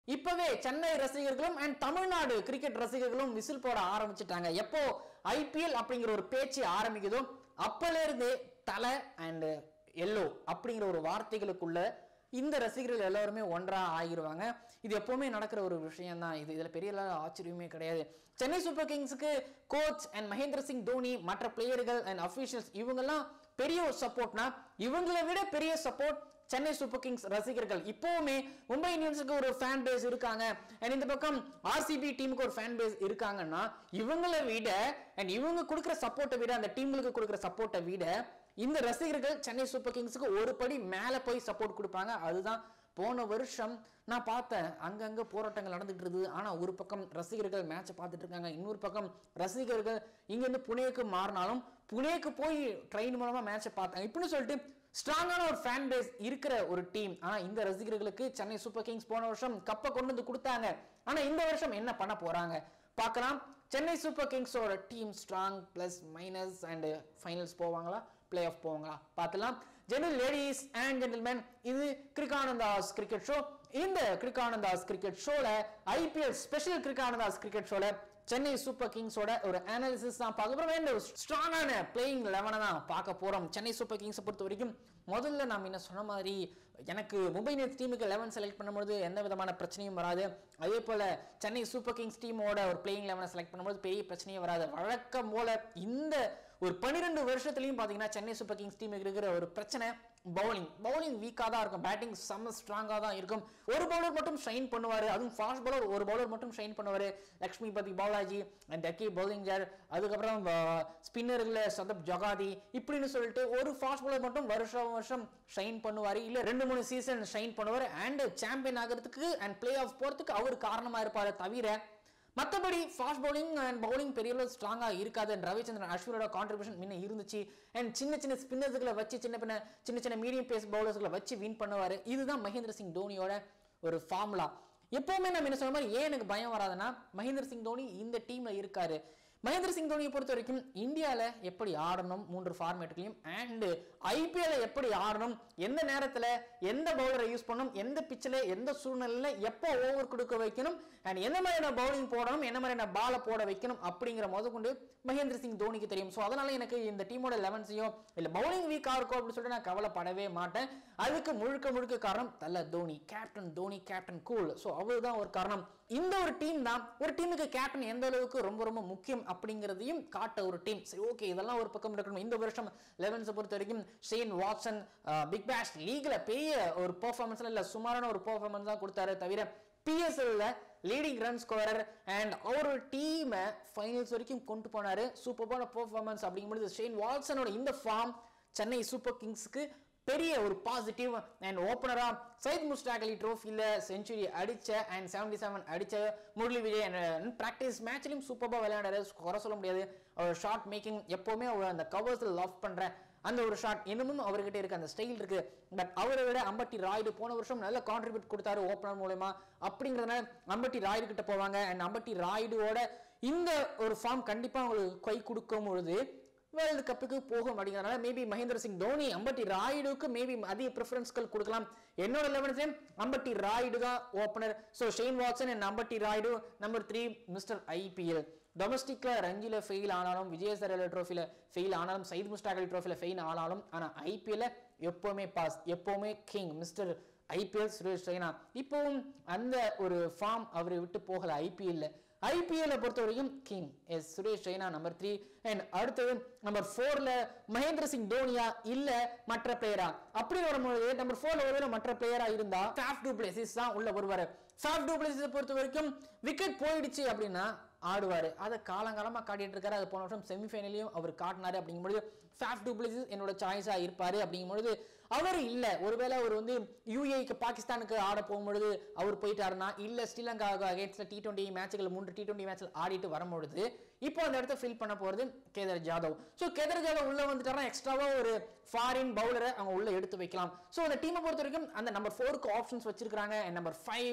இப்பவே சென்னை ரசிகர்களும் and Tamil Nadu cricket ரசிகர்களும் விசில் போட ஆரம்பிச்சிட்டாங்க எப்போ ஐபிஎல் அப்படிங்கிற ஒரு பேச்சு ஆரம்பிக்குதோ அப்பல இருந்தே தலை அண்ட் எல்லோ அப்படிங்கிற ஒரு வார்த்தைகளுக்குள்ள இந்த ரசிகர்கள் எல்லாருமே ஒன்றா ஆகிருவாங்க இது எப்பவுமே நடக்கிற ஒரு விஷயம் தான் இது இதுல பெரிய அளவு ஆச்சரியமே கிடையாது சென்னை சூப்பர் கிங்ஸுக்கு கோச் அண்ட் மகேந்திர சிங் தோனி மற்ற பிளேயர்கள் அண்ட் அஃபீஷியல்ஸ் இவங்கெல்லாம் பெரிய ஒரு சப்போர்ட்னா இவங்களை விட பெரிய சப்போர்ட் சென்னை சூப்பர் கிங்ஸ் ரசிகர்கள் இப்போவுமே மும்பை இந்தியன்ஸுக்கு ஒரு ஃபேன் பேஸ் இருக்காங்க அண்ட் இந்த பக்கம் ஆர்சிபி டீமுக்கு ஒரு ஃபேன் பேஸ் இருக்காங்கன்னா இவங்களை விட அண்ட் இவங்க கொடுக்குற சப்போர்ட்டை விட அந்த டீமுக்கு கொடுக்குற சப்போர்ட்டை விட இந்த ரசிகர்கள் சென்னை சூப்பர் கிங்ஸுக்கு ஒரு படி மேலே போய் சப்போர்ட் கொடுப்பாங்க அதுதான் போன வருஷம் நான் பார்த்தேன் அங்கங்க போராட்டங்கள் நடந்துட்டு இருந்தது ஆனா ஒரு பக்கம் ரசிகர்கள் மேட்சை பார்த்துட்டு இருக்காங்க இன்னொரு பக்கம் ரசிகர்கள் இங்கேருந்து புனேக்கு மாறினாலும் புனேக்கு போய் ட்ரெயின் மூலமா மேட்சை பார்த்தாங்க இப்படின்னு சொல்லிட்டு ஸ்ட்ராங்கான ஒரு ஃபேன் பேஸ் இருக்கிற ஒரு டீம் ஆனா இந்த ரசிகர்களுக்கு சென்னை சூப்பர் கிங்ஸ் போன வருஷம் கப்பை கொண்டு வந்து கொடுத்தாங்க ஆனா இந்த வருஷம் என்ன பண்ண போறாங்க பார்க்கலாம் சென்னை சூப்பர் கிங்ஸோட team strong plus minus and finals போவாங்களா பிளே ஆஃப் போவாங்களா பார்த்துலாம் ஜெனரல் லேடிஸ் அண்ட் ஜென்டில்மேன் இது கிரிகானந்தாஸ் கிரிக்கெட் ஷோ இந்த கிரிகானந்தாஸ் கிரிக்கெட் ஷோல ஐபிஎல் ஸ்பெஷல் கிரிகானந்தாஸ் கிரிக்கெட் ஷோல சென்னை சூப்பர் கிங்ஸோட ஒரு அனாலிசிஸ் தான் பார்க்க போறோம் and ஒரு ஸ்ட்ராங்கான பிளேயிங் லெவனை தான் பார்க்க போறோம் சென்னை சூப்பர் கிங்ஸை பொறுத்த வரைக்கும் முதல்ல நாம் என்ன சொன்ன மாதிரி எனக்கு மும்பை இந்தியன்ஸ் டீமுக்கு லெவன் செலக்ட் பண்ணும்போது எந்த விதமான பிரச்சனையும் வராது அதே போல சென்னை சூப்பர் கிங்ஸ் டீமோட ஒரு பிளேயிங் லெவனை செலக்ட் பண்ணும்போது பெரிய பிரச்சனையும் வராது வழக்கம் போல இந்த ஒரு பன்னிரெண்டு வருஷத்துலையும் பார்த்தீங்கன்னா சென்னை சூப்பர் கிங்ஸ் டீமுக்கு இருக்கிற ஒரு பிரச்சனை பவுலிங் பவுலிங் வீக்காக தான் இருக்கும் பேட்டிங் செம்ம ஸ்ட்ராங்காக தான் இருக்கும் ஒரு பவுலர் மட்டும் ஷைன் பண்ணுவார் அதுவும் ஃபாஸ்ட் பவுலர் ஒரு பவுலர் மட்டும் ஷைன் பண்ணுவார் லக்ஷ்மிபதி பாலாஜி அண்ட் டக்கி பவுலிங்கர் அதுக்கப்புறம் ஸ்பின்னர்களில் சதப் ஜகாதி இப்படின்னு சொல்லிட்டு ஒரு ஃபாஸ்ட் பவுலர் மட்டும் வருஷம் வருஷம் ஷைன் பண்ணுவார் இல்லை ரெண்டு மூணு சீசன் ஷைன் பண்ணுவார் அண்ட் சாம்பியன் ஆகிறதுக்கு அண்ட் பிளே ஆஃப் போகிறதுக்கு அவர் காரணமாக இருப்பார் தவிர மற்றபடி ஃபாஸ்ட் பவுலிங் அண்ட் பவுலிங் பெரிய அளவு ஸ்ட்ராங்காக இருக்காது அண்ட் ரவிச்சந்திரன் அஸ்வினோட கான்ட்ரிபியூஷன் முன்ன இருந்துச்சு அண்ட் சின்ன சின்ன ஸ்பின்னர்ஸுகளை வச்சு சின்ன பின்ன சின்ன சின்ன மீடியம் பேஸ் பவுலர்ஸ்களை வச்சு வின் பண்ணுவார் இதுதான் மகேந்திர சிங் தோனியோட ஒரு ஃபார்முலா எப்பவுமே நம்ம என்ன சொல்ற மாதிரி ஏன் எனக்கு பயம் வராதுன்னா மகேந்திர சிங் தோனி இந்த டீம்ல இருக்காரு மகேந்திர சிங் தோனியை பொறுத்த வரைக்கும் இந்தியாவில் எப்படி ஆடணும் மூன்று ஃபார்மேட்டுகளையும் அண்ட் ஐபிஎல்ல எப்படி ஆடணும் எந்த நேரத்தில் எந்த பவுலரை யூஸ் பண்ணணும் எந்த பிச்சில் எந்த சூழ்நிலையில் எப்போ ஓவர் கொடுக்க வைக்கணும் அண்ட் எந்த மாதிரியான பவுலிங் போடணும் என்ன மாதிரியான பாலை போட வைக்கணும் அப்படிங்கிற முதற்கொண்டு மகேந்திர சிங் தோனிக்கு தெரியும் ஸோ அதனால எனக்கு இந்த டீமோட லெவன்ஸையோ இல்லை பவுலிங் வீக்காக இருக்கும் அப்படின்னு சொல்லிட்டு நான் கவலைப்படவே மாட்டேன் அதுக்கு முழுக்க முழுக்க காரணம் தல Dhoni captain Dhoni captain cool so அவர் தான் ஒரு காரணம் இந்த ஒரு டீம் தான் ஒரு டீமுக்கு கேப்டன் எந்த அளவுக்கு ரொம்ப ரொம்ப முக்கியம் அப்படிங்கிறதையும் காட்ட ஒரு டீம் சரி ஓகே இதெல்லாம் ஒரு பக்கம் இருக்கணும் இந்த வருஷம் லெவன்ஸை பொறுத்த வரைக்கும் ஷேன் வாட்சன் பிக் பேஷ் லீக்ல பெரிய ஒரு பெர்ஃபார்மன்ஸ் இல்லை சுமாரான ஒரு பெர்ஃபார்மன்ஸ் தான் கொடுத்தாரு தவிர பிஎஸ்எல்ல லீடிங் ரன் ஸ்கோரர் அண்ட் அவர் டீமை ஃபைனல்ஸ் வரைக்கும் கொண்டு போனாரு சூப்பரான பெர்ஃபார்மன்ஸ் அப்படிங்கும்போது ஷேன் வாட்சனோட இந்த ஃபார்ம் சென்னை சூப்பர் கிங்ஸ்க்கு பெரிய ஒரு பாசிட்டிவ் அண்ட் ஓப்பனரா சயித் முஸ்டாக் அலி ட்ரோஃபியில் செஞ்சுரி அடிச்ச அண்ட் செவன்டி செவன் அடிச்ச முரளி விஜய் ப்ராக்டிஸ் மேட்ச்லையும் சூப்பராக விளையாடாரு குறை சொல்ல முடியாது அவர் ஷார்ட் மேக்கிங் எப்போவுமே அவர் அந்த கவர்ஸில் லவ் பண்ணுற அந்த ஒரு ஷாட் இன்னமும் அவர்கிட்ட இருக்கு அந்த ஸ்டைல் இருக்கு பட் அவரை விட அம்பட்டி ராய்டு போன வருஷம் நல்ல கான்ட்ரிபியூட் கொடுத்தாரு ஓப்பனர் மூலயமா அப்படிங்கிறதுனால அம்பட்டி ராய்டு கிட்ட போவாங்க அண்ட் அம்பட்டி ராய்டுவோட இந்த ஒரு ஃபார்ம் கண்டிப்பாக அவங்களுக்கு கை கொடுக்கும் பொழுது வேர்ல்டு கப்புக்கு போகும் அப்படிங்கிறதுனால மேபி மகேந்திர சிங் தோனி அம்பட்டி ராயுடுக்கு மேபி அதிக ப்ரிஃபரன்ஸ்கள் கொடுக்கலாம் என்னோட லெவன்ஸ்லேயும் அம்பட்டி ராயுடு தான் opener so Shane Watson and Ambati Rayudu number three mister IPL டொமஸ்டிக்ல ரஞ்சில ஃபெயில் ஆனாலும் விஜயசரல ட்ரோஃபில ஃபெயில் ஆனாலும் சயித் முஸ்டாக் அலி ட்ரோஃபில ஃபெயில் ஆனாலும் ஆனால் ஐபிஎல்ல எப்போவுமே பாஸ் எப்போவுமே king mister IPL Suresh Raina இப்போவும் அந்த ஒரு ஃபார்ம் அவரை விட்டு போகல ஐபிஎல்ல ஐபிஎல்ல பொறுத்த வரைக்கும் கிங் எஸ் Suresh Raina number three and அடுத்தது நம்பர் ஃபோர்ல மகேந்திர சிங் தோனியா இல்ல மற்ற பிளேயரா அப்படி வரும்பொழுது நம்பர் ஃபோர்ல ஒருவேளை மற்ற பிளேயரா இருந்தா ஃபேஃப் டூ பிளேசிஸ் தான் உள்ள வருவாரு ஃபேஃப் டூ பிளேசிஸை பொறுத்த வரைக்கும் விக்கெட் போயிடுச்சு அப்படின்னா ஆடுவார் அதை காலங்காலமாக காட்டிட்டு இருக்காரு அது போன வருஷம் செமிஃபைனலையும் அவர் காட்டினாரு அப்படிங்கும்பொழுது ஃபேஃப் டூப்ளிசிஸ் என்னோட சாய்ஸாக இருப்பார் அப்படிங்கும்பொழுது அவர் இல்லை ஒருவேளை அவர் வந்து யூஏக்கு பாகிஸ்தானுக்கு ஆட போகும்பொழுது அவர் போயிட்டாருன்னா இல்லை ஸ்ரீலங்காவுக்கு அகேன்ஸ்ட் டி டுவெண்ட்டி மேட்ச்கள் மூன்று டி டுவெண்ட்டி மேட்ச்சில் ஆடிட்டு வரும்பொழுது இப்போ அந்த இடத்த ஃபில் பண்ண போகிறது கேதர் ஜாதவ் ஸோ கேதர் ஜாதவ் உள்ள வந்துட்டாருன்னா எக்ஸ்ட்ராவாக ஒரு ஃபாரின் பவுலரை அவங்க உள்ள எடுத்து வைக்கலாம் ஸோ அந்த டீமை பொறுத்த வரைக்கும் அந்த நம்பர் ஃபோருக்கு ஆப்ஷன்ஸ் வச்சிருக்காங்க number five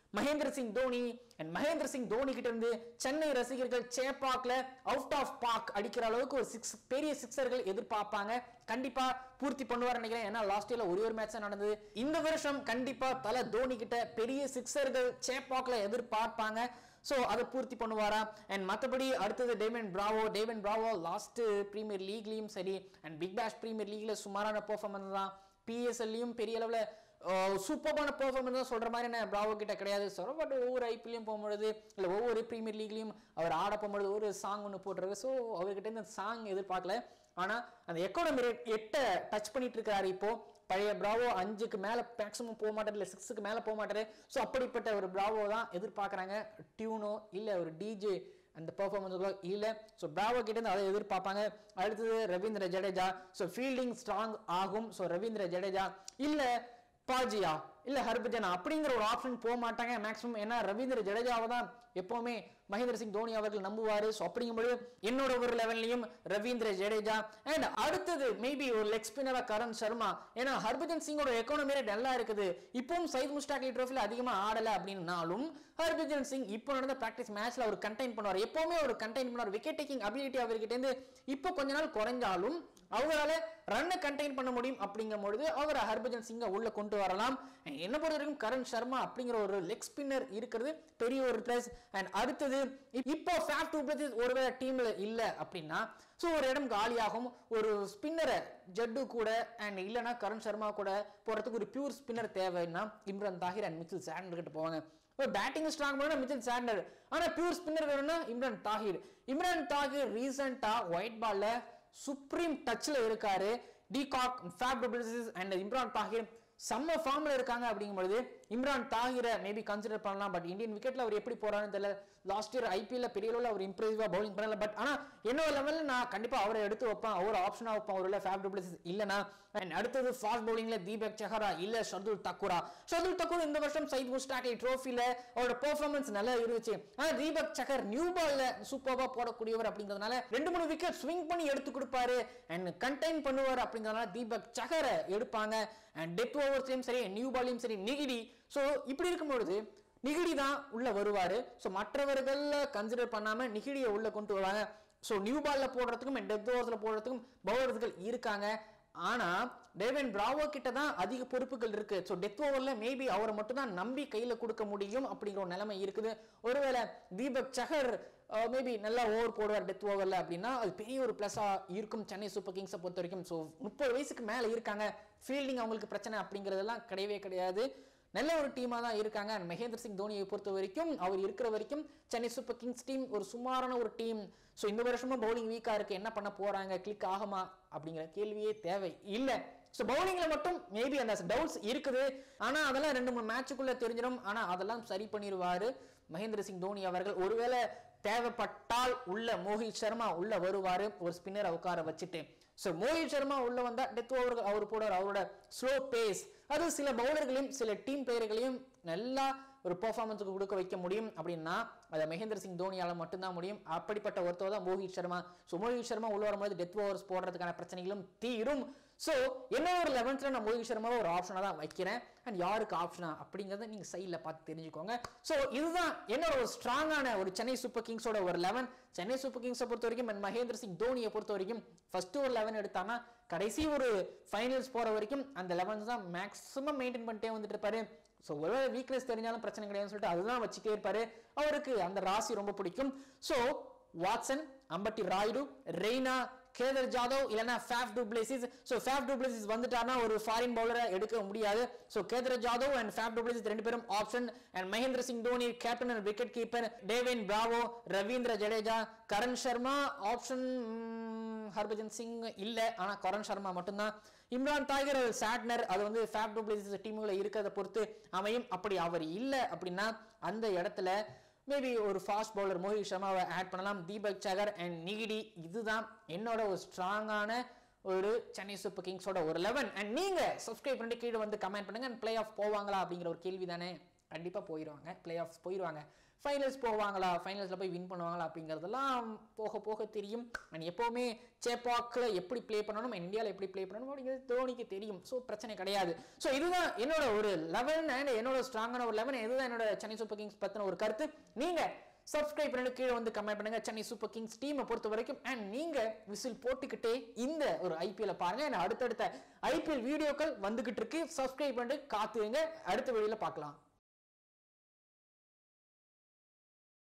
Mahendra Singh Dhoni and Mahendra Singh Dhoni கிட்ட இருந்து சென்னை ரசிகர்கள் சேப்பாக்ல அவுட் ஆஃப் பார்க் அடிக்கிற அளவுக்கு ஒரு சிக்ஸ் பெரிய சிக்ஸர்கள் எதிர்பார்ப்பாங்க கண்டிப்பா பூர்த்தி பண்ணுவார் நினைக்கிறேன் ஏன்னா லாஸ்ட் இயர்ல ஒரே ஒரு மேட்ச் தான் நடந்தது இந்த வருஷம் கண்டிப்பா தல தோனி கிட்ட பெரிய சிக்ஸர்கள் சேப்பாக்ல எதிர்பார்ப்பாங்க ஸோ அதை பூர்த்தி பண்ணுவாரா அண்ட் மற்றபடி அடுத்தது Dwayne Bravo Dwayne Bravo last premier லீக்லயும் சரி அண்ட் பிக் பேஷ் பிரீமியர் லீக்ல சுமாரான பெர்ஃபார்மன்ஸ் தான் பிஎஸ்எல்லையும் பெரிய அளவில் சூப்பரான பெர்ஃபார்மன்ஸ் தான் சொல்ற மாதிரி என்ன பிராவோ கிட்ட கிடையாது சொல்ல பட் ஒவ்வொரு ஐபிஎல்லையும் போகும்பொழுது இல்லை ஒவ்வொரு பிரீமியர் லீக்லையும் அவர் ஆட போகும்பொழுது ஒரு சாங் ஒன்று போட்டுருக்கு ஸோ அவர்கிட்ட இந்த சாங் எதிர்பார்க்கல ஆனால் அந்த எக்கானமி ரேட் எட்டை டச் பண்ணிட்டு இருக்காரு இப்போ பழைய பிராவோ அஞ்சுக்கு மேலே மேக்ஸிமம் போக மாட்டார் இல்லை சிக்ஸுக்கு மேலே போக மாட்டாரு ஸோ அப்படிப்பட்ட ஒரு பிராவோ தான் எதிர்பார்க்குறாங்க டியூனோ இல்லை ஒரு டிஜே அந்த பெர்ஃபார்மன்ஸ் இல்லை ஸோ பிராவோ கிட்ட இருந்து அதை எதிர்பார்ப்பாங்க அடுத்தது Ravindra Jadeja so fielding strong ஆகும் ஸோ ரவீந்திர ஜடேஜா இல்லை பாஜியா இல்ல ஹர்பஜனா அப்படிங்கிற ஒரு ஆப்ஷன் போக மாட்டாங்க மேக்ஸிமம் ஏன்னா ரவீந்திர ஜடேஜாவை தான் எப்பவுமே மகேந்திர சிங் தோனி அவர்கள் நம்புவாரு ஸோ அப்படிங்கும்போது என்னோட ஒரு லெவல்லையும் ரவீந்திர ஜடேஜா அண்ட் அடுத்தது மேபி ஒரு லெக் ஸ்பின்னரா கரண் சர்மா ஏன்னா ஹர்பஜன் சிங்கோட எக்கானமி ரேட் நல்லா இருக்குது இப்பவும் சயித் முஸ்டாக் அலி ட்ரோஃபில அதிகமா ஆடல அப்படின்னாலும் ஹர்பஜன் சிங் இப்போ நடந்த பிராக்டிஸ் மேட்ச்ல அவர் கண்டெயின் பண்ணுவார் எப்பவுமே ஒரு கண்டெயின் பண்ணுவார் விக்கெட் டேக்கிங் அபிலிட்டி அவர்கிட்ட இருந்து இப்போ கொஞ்ச நாள் குறைஞ்சாலும் அவரால் ரன்னை கண்டெயின் பண்ண முடியும் அப்படிங்கும் பொழுது அவர் ஹர்பஜன் சிங்கை உள்ள கொண்டு வரலாம் என்ன பொறுத்த வரைக்கும் கரண் சர்மா அப்படிங்கிற ஒரு லெக் ஸ்பின்னர் இருக்கிறது பெரிய ஒரு பிளஸ் அண்ட் அடுத்தது இப்போ ஃபேப் டூ பிளஸ் ஒருவேளை டீம்ல இல்ல அப்படின்னா ஸோ ஒரு இடம் காலியாகும் ஒரு ஸ்பின்னரை ஜட்டு கூட அண்ட் இல்லைன்னா கரண் சர்மா கூட போறதுக்கு ஒரு பியூர் ஸ்பின்னர் தேவைன்னா Imran Tahir and Mitchell Santner கிட்ட போவாங்க ஒரு பேட்டிங் ஸ்ட்ராங் பண்ணா மிச்சில் சாண்டர் ஆனா பியூர் ஸ்பின்னர் வேணும்னா இம்ரான் தாஹிர் இம்ரான் தாஹிர் ரீசெண்டா ஒயிட் பால்ல சுப்ரீம் டச்ல இருக்காரு டிகாக் ஃபேப் டபிள்யூசிஸ் அண்ட் இம்ரான் தாஹிர் செம்ம ஃபார்ம்ல இருக்காங்க அப்படிங்கும்பொழுது இம்ரான் தாஹிரை மேபி கன்சிடர் பண்ணலாம் பட் இந்தியன் விக்கெட்ல அவர் எப்படி போறாருன்னு தெரியல லாஸ்ட் இயர் ஐபிஎல்ல பெரிய அளவில் அவர் இம்ப்ரெசிவா பவுலிங் பண்ணல பட் ஆனா என்னோட லெவலில் நான் கண்டிப்பா அவரை எடுத்து வைப்பேன் அவர் ஆப்ஷனா வைப்பேன் அவரில் ஃபேப் டபிள்யூசிஸ் இல்லைனா அண்ட் அடுத்தது ஃபாஸ்ட் பவுலிங்ல தீபக் சஹரா இல்ல ஷர்துல் தக்குரா ஷர்துல் தக்கூர் இந்த வருஷம் சயித் முஸ்டாக் ட்ரோஃபில அவரோட பெர்ஃபார்மன்ஸ் நல்லா இருந்துச்சு ஆனா தீபக் சஹர் நியூ பால்ல சூப்பர்வா போடக்கூடியவர் அப்படிங்கிறதுனால ரெண்டு மூணு விக்கெட் ஸ்விங் பண்ணி எடுத்து கொடுப்பாரு அண்ட் கண்டெயின் பண்ணுவார் அப்படிங்கிறதுனால தீபக் சஹரை எடுப்பாங்க அண்ட் டெத் ஓவர்ஸ்லயும் சரி நியூ பால்லையும் சரி நிகிடி ஸோ இப்படி இருக்கும்பொழுது நிகிடி தான் உள்ள வருவாரு ஸோ மற்றவர்கள் கன்சிடர் பண்ணாம நிகிடியை உள்ள கொண்டு வருவாங்க ஸோ நியூ பால்ல போடுறதுக்கும் டெத் ஓவர்ஸ்ல போடுறதுக்கும் பவுலர்கள் இருக்காங்க ஆனா டேவன் பிராவோ கிட்ட தான் அதிக பொறுப்புகள் இருக்கு ஸோ டெத் ஓவர்ல மேபி அவரை மட்டும் தான் நம்பி கையில கொடுக்க முடியும் அப்படிங்கிற ஒரு நிலைமை இருக்குது ஒருவேளை தீபக் சஹர் மேபி நல்லா ஓவர் போடுவார் டெத் ஓவர்ல அப்படின்னா அது பெரிய ஒரு பிளஸா இருக்கும் சென்னை சூப்பர் கிங்ஸை பொறுத்த வரைக்கும் ஸோ முப்பது வயசுக்கு மேல இருக்காங்க ஃபீல்டிங் அவங்களுக்கு பிரச்சனை அப்படிங்கிறதெல்லாம் கிடையவே கிடையாது நல்ல ஒரு டீமாக தான் இருக்காங்க அண்ட் மகேந்திர சிங் தோனியை பொறுத்த வரைக்கும் அவர் இருக்கிற வரைக்கும் சென்னை சூப்பர் கிங்ஸ் டீம் ஒரு சுமாரான ஒரு டீம் ஸோ இந்த வருஷமும் பவுலிங் வீக்காக இருக்கு என்ன பண்ண போறாங்க கிளிக் ஆகுமா அப்படிங்கிற கேள்வியே தேவை இல்லை ஸோ பவுலிங்ல மட்டும் மேபி அந்த டவுட்ஸ் இருக்குது ஆனா அதெல்லாம் ரெண்டு மூணு மேட்சுக்குள்ள தெரிஞ்சிடும் ஆனா அதெல்லாம் சரி பண்ணிடுவாரு மகேந்திர சிங் தோனி அவர்கள் ஒருவேளை தேவைப்பட்டால் உள்ள மோஹித் சர்மா உள்ள வருவாரு ஒரு ஸ்பின்னரை உட்கார வச்சுட்டு ஸோ மோஹித் சர்மா உள்ள வந்தா டெத் ஓவர் அவர் போடுவார் அவரோட ஸ்லோ பேஸ் அது சில பவுலர்களையும் சில டீம் பிளேயர்களையும் நல்லா ஒரு பெர்ஃபார்மன்ஸுக்கு கொடுக்க வைக்க முடியும் அப்படின்னா அதை மகேந்திர சிங் தோனியால மட்டும்தான் முடியும் அப்படிப்பட்ட ஒருத்தர் தான் மோஹித் சர்மா ஸோ மோஹித் சர்மா உள்ள வரும்போது டெத் ஓவர்ஸ் போடுறதுக்கான பிரச்சனைகளும் தீரும் ஸோ என்ன ஒரு லெவன்த்தில் நான் மோஹித் சர்மாவை ஒரு ஆப்ஷனாக தான் வைக்கிறேன் அண்ட் யாருக்கு ஆப்ஷனா அப்படிங்கிறத நீங்கள் சைடில் பார்த்து தெரிஞ்சுக்கோங்க ஸோ இதுதான் என்னோட ஒரு ஸ்ட்ராங்கான ஒரு சென்னை சூப்பர் கிங்ஸோட ஒரு லெவன் சென்னை சூப்பர் கிங்ஸை பொறுத்த வரைக்கும் அண்ட் மகேந்திர சிங் தோனியை பொறுத்த வரைக்கும் ஃபர்ஸ்ட் ஒரு லெவன் எடுத்தாங்கன்னா கடைசி ஒரு ஃபைனல்ஸ் போகிற வரைக்கும் அந்த லெவன்ஸ் தான் மேக்ஸிமம் மெயின்டைன் பண்ணிட்டே வந்துட்டு இருப்பாரு ஸோ ஒருவேளை வீக்னஸ் தெரிஞ்சாலும் பிரச்சனை கிடையாதுன்னு சொல்லிட்டு அதுதான் வச்சுட்டே இருப்பாரு அவருக்கு அந்த ராசி ரொம்ப பிடிக்கும் ஸோ வாட்சன் அம்பட்டி ராயுடு ரெய்னா கேதர் ஜாதவ் இல்லைன்னா Faf du Plessis so Faf du Plessis வந்துட்டானா ஒரு ஃபாரின் பவுலரை எடுக்க முடியாது so Kedar Jadhav and Faf du Plessis ரெண்டு பேரும் option and Mahendra Singh Dhoni captain and wicket keeper Dwayne Bravo Ravindra Jadeja Karan Sharma option Harbhajan Singh இல்லை ஆனால் கரண் சர்மா மட்டும்தான் இம்ரான் தாகர் சாட்னர் அது வந்து ஃபேப் டூப்ளேசிஸ் டீமுகளை இருக்கிறத பொறுத்து அமையும் அப்படி அவர் இல்லை அப்படின்னா அந்த இடத்துல மேபி ஒரு ஃபாஸ்ட் பவுலர் மோஹித் சர்மாவை ஆட் பண்ணலாம் தீபக் சகர் அண்ட் நிகிடி இதுதான் என்னோட ஒரு ஸ்ட்ராங்கான ஒரு சென்னை சூப்பர் கிங்ஸோட ஒரு லெவன் அண்ட் நீங்க சப்ஸ்கிரைப் பண்ணிட்டு கீழே வந்து கமெண்ட் பண்ணுங்க அண்ட் பிளே ஆஃப் போவாங்களா அப்படிங்கிற ஒரு கேள்வி தானே கண்டிப்பாக போயிடுவாங்க பிளே ஆஃப்ஸ் போயிடுவாங்க ஃபைனல்ஸ் போவாங்களா ஃபைனல்ஸில் போய் வின் பண்ணுவாங்களா அப்படிங்கிறதெல்லாம் போக போக தெரியும் அண்ட் எப்போவுமே சேப்பாக்கில் எப்படி ப்ளே பண்ணணும் இந்தியாவில் எப்படி ப்ளே பண்ணணும் அப்படிங்கிறது தோனிக்கு தெரியும் ஸோ பிரச்சனை கிடையாது ஸோ இதுதான் என்னோட ஒரு லெவன் அண்ட் என்னோட ஸ்ட்ராங்கான ஒரு லெவன் இதுதான் என்னோட சென்னை சூப்பர் கிங்ஸ் பற்றின ஒரு கருத்து நீங்கள் சப்ஸ்கிரைப் பண்ணி கீழே வந்து கமெண்ட் பண்ணுங்க சென்னை சூப்பர் கிங்ஸ் டீமை பொறுத்த வரைக்கும் அண்ட் நீங்க விசில் போட்டுக்கிட்டே இந்த ஒரு ஐபிஎல் பாருங்க and அடுத்தடுத்த ஐபிஎல் வீடியோக்கள் வந்துகிட்டு இருக்கு சப்ஸ்கிரைப் பண்ணிட்டு காத்துங்க அடுத்த வீடியோல பார்க்கலாம்